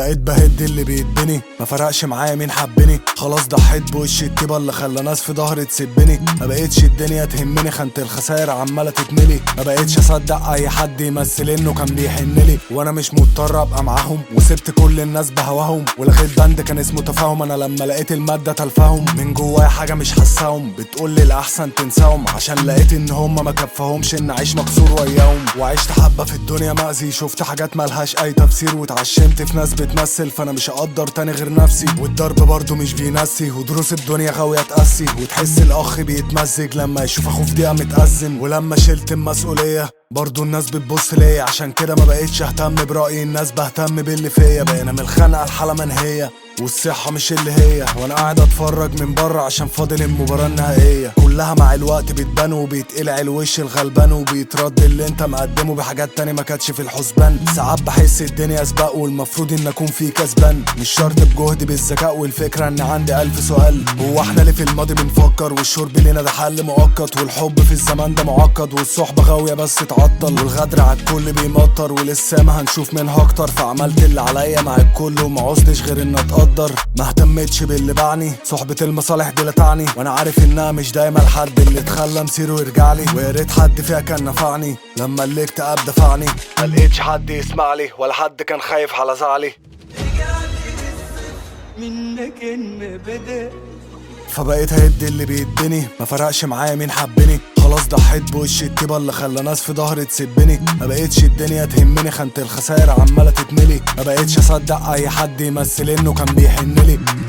بقيت بهد اللي بيدني ما فرقش معايا مين حبني خلاص ضحيت بوش الطيبه اللي خلى ناس في ظهري تسبني ما بقيتش الدنيا تهمني خانت الخسائر عماله تتملي ما بقيتش اصدق اي حد يمثل انه كان بيحنلي وانا مش مضطر ابقى معاهم وسبت كل الناس بهواهم ولغيت بند كان اسمه تفاهم انا لما لقيت الماده تلفاهم من جوايا حاجه مش حاساهم بتقول لي الاحسن تنساهم عشان لقيت ان هم ما كفاهمش ان اعيش مكسور وياهم وعشت حبه في الدنيا مأذي شفت حاجات ملهاش اي تفسير واتعشمت في ناس بتمثل فانا مش هقدر تاني غير نفسي والضرب برضه مش بينسي ودروس الدنيا غاويه تقسي وتحس الاخ بيتمزج لما يشوف اخوه في دقيقه متأزم ولما شلت المسؤوليه برضه الناس بتبص ليا عشان كده ما بقتش اهتم برأي الناس بهتم باللي فيا بقينا من الخنقه الحاله منهيه والصحة مش اللي هي وانا قاعد اتفرج من بره عشان فاضل المباراة النهائية كلها مع الوقت بتبان وبيتقلع الوش الغلبان وبيترد اللي انت مقدمه بحاجات تاني ما كانتش في الحسبان ساعات بحس الدنيا سباق والمفروض ان اكون فيه كسبان مش شرط بجهدي بالذكاء والفكرة ان عندي الف سؤال هو احنا ليه في الماضي بنفكر والشرب لينا ده حل مؤقت والحب في الزمان ده معقد والصحبة غاوية بس تعطل والغدر على الكل بيمطر ولسه ما هنشوف منها اكتر فعملت اللي عليا مع الكل وما عوزتش غير ان اتقدر ما اهتمتش باللي باعني صحبة المصالح دي لا تعني وانا عارف انها مش دايما الحد اللي اتخلى مصيره يرجع لي ويا ريت حد فيها كان نفعني لما الاكتئاب دفعني ما لقيتش حد يسمع لي ولا حد كان خايف على زعلي منك ان بدا فبقيت هد اللي بيدني ما فرقش معايا مين حبني خلاص ضحيت بوش الطيبه اللي خلى ناس في ظهري تسبني ما بقيتش الدنيا تهمني خانت الخسائر عماله تتملي ما بقيتش اصدق اي حد يمثل انه كان بيحنلي